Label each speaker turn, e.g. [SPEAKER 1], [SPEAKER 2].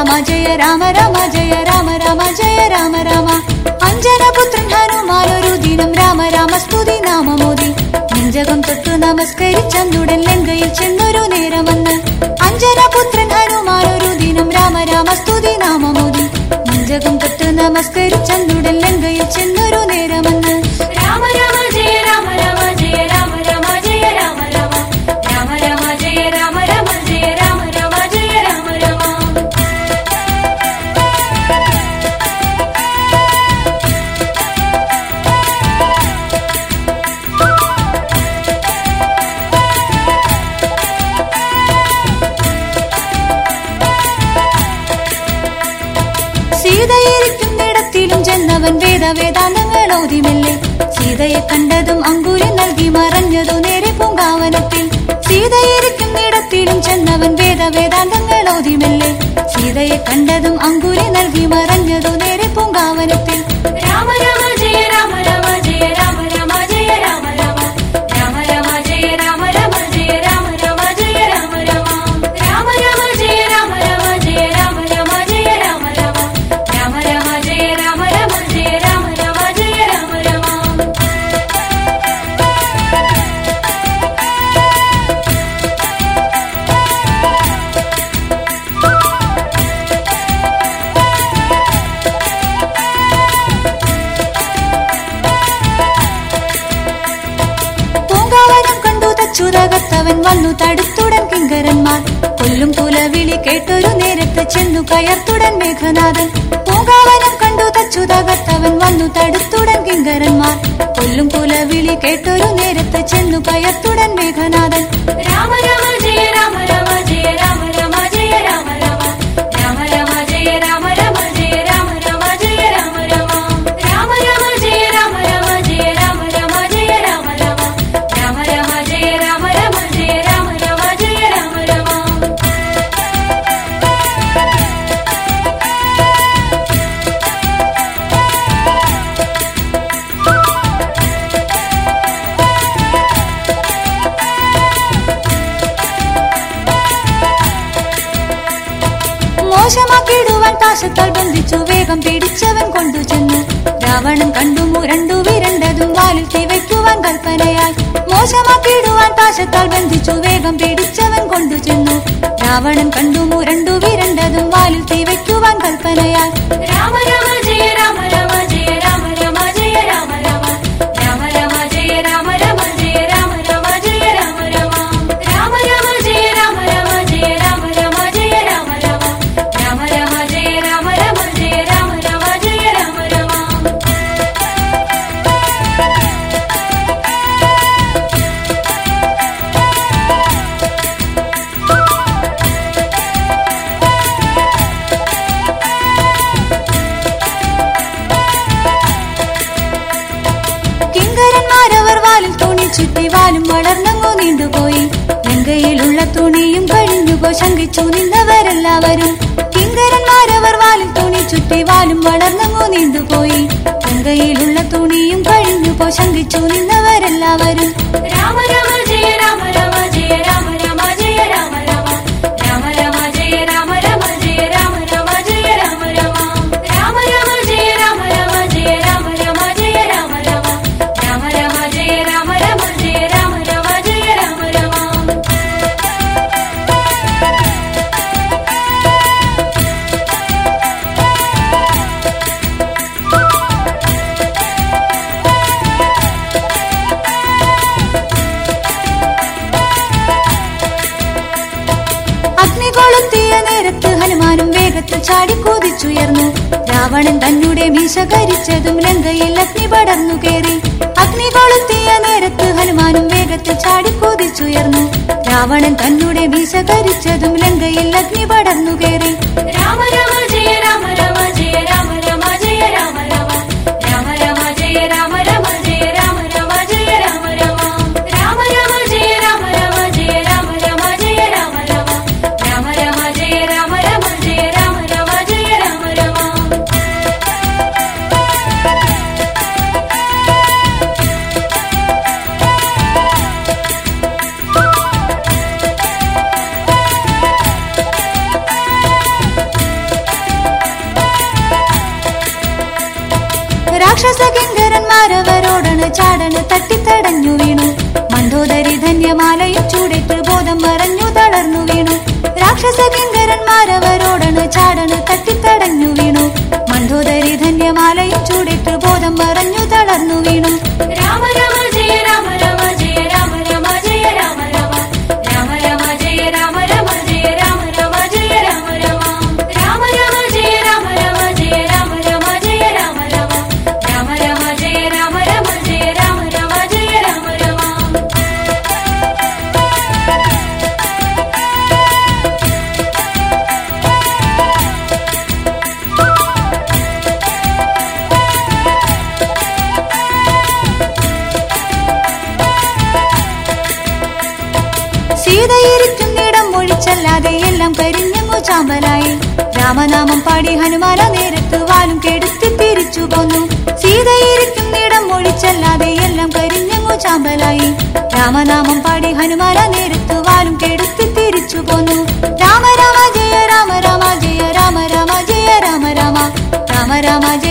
[SPEAKER 1] രാമ ജയ രാമ രാമ ജയ രാമ രാമ ജയ രാമ രാമ അഞ്ജനപുത്രൻ ഹനുമാനൊരു ദിനം രാമ രാമ സ്തുതി നാമമോദി നെഞ്ചകം തൊട്ടു നമസ്കരിച്ചന്നുടൻ ലങ്കയിൽ ചെന്നൊരു നേരമെന്ന് അഞ്ജനപുത്രൻ ഹനുമാനൊരു ദിനം രാമ രാമ സ്തുതി നാമമോദി നെഞ്ചകം തൊട്ട് നമസ്കരിച്ചന്നുടൻ ലങ്കയിൽ ചെന്നൊരു നേരമെന്ന്
[SPEAKER 2] രാമ രാമ ജയ രാമ രാമ ജയ രാമ രാമ ജയ രാമ രാമ രാമ രാമ ജയ രാമ രാമ ജയ രാമ രാമ ജയ രാമ രാമ
[SPEAKER 1] സീതയിരിക്കുന്നിടത്തിലും ചെന്നവൻ വേദവേദാന്തങ്ങൾ ഓതിമെല്ലെ സീതയെ കണ്ടതും അങ്കുരി നൽകി മറഞ്ഞതു നേരെ പൂങ്കാവനത്തിൽ സീതയിരിക്കുന്നിടത്തിലും ചെന്നവൻ വേദവേദാന്തങ്ങൾ ഓതിമെല്ലെ സീതയെ കണ്ടതും അങ്കുരി നൽകി മറഞ്ഞതു നേരെ പൂങ്കാവനത്തിൽ
[SPEAKER 2] രാമ രാമ ജയ രാമ രാമ ജയ രാമ രാമ ജയ രാമ രാമ രാമ രാമ ജയ രാമ രാമ ജയ രാമ രാമ ജയ രാമ രാമ രാമ രാമ ജയ രാമ രാമ ജയ രാമ രാമ ജയ രാമ രാമ രാമ രാമ ജയ രാമ രാമ ജയ രാമ രാമ ജയ രാമ രാമ
[SPEAKER 1] പൂങ്കാവനം കണ്ടു തച്ചുതകത്തവൻ വന്നു തടുത്തുടൻ കിങ്കരന്മാർ കൊല്ലും കുലവിളി കേട്ടൊരു നേരത്ത് ചെന്നു കയർത്തുടൻ മേഘനാഥൻ പൂങ്കാവനം കണ്ടു തച്ചുതകത്തവൻ വന്നു തടുത്തുടൻ കിങ്കരന്മാർ കൊല്ലും കുലവിളി കേട്ടൊരു നേരത്ത് ചെന്നു കയർത്തുടൻ മേഘനാഥൻ
[SPEAKER 2] രാമ രാമ ജയ രാമ രാമ ജയ രാമ രാമ ജയ രാമ രാമ രാമ രാമ ജയ രാമ രാമ ജയ രാമ രാമ ജയ രാമ രാമ രാമ രാമ ജയ രാമ രാമ ജയ രാമ രാമ ജയ രാമ രാമ രാമ രാമ ജയ രാമ രാമ ജയ രാമ രാമ ജയ രാമ രാമ
[SPEAKER 1] മോശമാക്കിയിടുവാൻ പാശത്താൽ ബന്ധിച്ചു വേഗം പിടിച്ചവൻ കൊണ്ടുചെന്നു രാവണൻ കണ്ടു മുരണ്ടു വിരണ്ടതും വാലിൽ തീ വയ്ക്കുവാൻ കൽപ്പനയായി മോശമാക്കിയിടുവാൻ പാശത്താൽ ബന്ധിച്ചു വേഗം പിടിച്ചവൻ കൊണ്ടുചെന്നു രാവണൻ കണ്ടു മുരണ്ടു വിരണ്ടതും വാലിൽ തീ വയ്ക്കുവാൻ കൽപ്പനയായി
[SPEAKER 2] രാമ രാമ ജയ രാമ രാമ ജയ രാമ രാമ ജയ രാമ രാമ രാമ രാമ ജയ രാമ രാമ ജയ രാമ രാമ ജയ രാമ രാമ രാമ രാമ ജയ രാമ രാമ ജയ രാമ രാമ ജയ രാമ രാമ രാമ രാമ ജയ രാമ രാമ ജയ രാമ രാമ ജയ രാമ രാമ
[SPEAKER 1] കിങ്കരന്മാരവർ വാലിൽ തുണി ചുറ്റി വാലും വളർന്നങ്ങു നീണ്ടുപോയി ലങ്കയിലുള്ള തുണിയും കഴിഞ്ഞുപോ ശങ്കിച്ചു നിന്നവരെല്ലാവരും കിങ്കരന്മാരവർ വാലിൽ തുണി ചുറ്റി വാലും വളർന്നങ്ങു നീണ്ടുപോയി ലങ്കയിലുള്ള തുണിയും കഴിഞ്ഞുപോ ശങ്കിച്ചു നിന്നവരെല്ലാവരും
[SPEAKER 2] രാമ രാമ ജയ രാമ രാമ ജയ രാമ രാമ ജയ രാമ രാമ രാമ രാമ ജയ രാമ രാമ ജയ രാമ രാമ ജയ രാമ രാമ രാമ രാമ ജയ രാമ രാമ ജയ രാമ രാമ ജയ രാമ രാമ രാമ രാമ ജയ രാമ രാമ ജയ രാമ രാമ ജയ രാമ രാമ
[SPEAKER 1] അഗ്നി കൊളുത്തിയ നേരത്ത് ഹനുമാനും വേഗത്തിൽ ചാടിക്കൂതിച്ചുയർന്നു രാവണൻ തന്നെ മീശ കരിച്ചതും ലങ്കയിൽ അഗ്നി പടർന്നു കയറി അഗ്നി കൊളുത്തിയ നേരത്ത് ഹനുമാനും വേഗത്തിൽ ചാടിക്കൂതിച്ചുയർന്നു രാവണൻ തന്നെ മീശ കരിച്ചതും ലങ്കയിൽ അഗ്നി പടർന്നു കയറി
[SPEAKER 2] രാമ രാമ ജയ രാമ രാമ ജയ രാമ രാമ ജയ രാമ രാമ രാമ രാമ ജയ രാമ രാമ ജയ രാമ രാമ ജയ രാമ രാമ രാമ രാമ ജയ രാമ രാമ ജയ രാമ രാമ ജയ രാമ രാമ രാമ രാമ ജയ രാമ രാമ ജയ രാമ രാമ ജയ രാമ രാമ
[SPEAKER 1] രാക്ഷസ കിങ്കരന്മാരവരോടണ് ചാടണ് തട്ടിത്തടഞ്ഞു വീണു മണ്ടോദരി ധന്യമാലയും ചൂടേറ്റ് ബോധം മറഞ്ഞു തളർന്നു വീണു രാക്ഷസ കിങ്കരന്മാരവരോടണ് ചാടണ് തട്ടിത്തടഞ്ഞു വീണു മണ്ടോദരി ധന്യമാലയും ചൂടേറ്റ് ബോധം മറഞ്ഞു തളർന്നു വീണു
[SPEAKER 2] രാമ രാമ ജയ രാമ രാമ ജയ രാമ രാമ ജയ രാമ രാമ രാമ രാമ ജയ രാമ രാമ ജയ രാമ രാമ ജയ രാമ രാമ രാമ രാമ ജയ രാമ രാമ ജയ രാമ രാമ ജയ രാമ രാമ രാമ രാമ ജയ രാമ രാമ ജയ രാമ രാമ ജയ രാമ രാമ
[SPEAKER 1] സീതയിരിക്കുന്നിടം ഒഴിച്ചല്ലാതെ എല്ലാം കരിഞ്ഞങ്ങു ചാമ്പലായി രാമനാമം പാടി ഹനുമാല നേരത്ത് വാലും കെടുത്തി തിരിച്ചു പോന്നു സീതയിരിക്കുന്നിടം ഒഴിച്ചല്ലാതെ എല്ലാം കരിഞ്ഞങ്ങു ചാമ്പലായി രാമനാമം പാടി ഹനുമാല നേരത്ത് വാലും കെടുത്തി തിരിച്ചു പോന്നു രാമ രാമ ജയ രാമ രാമ ജയ രാമ രാമ ജയ രാമ രാമ രാമ രാമ ജയ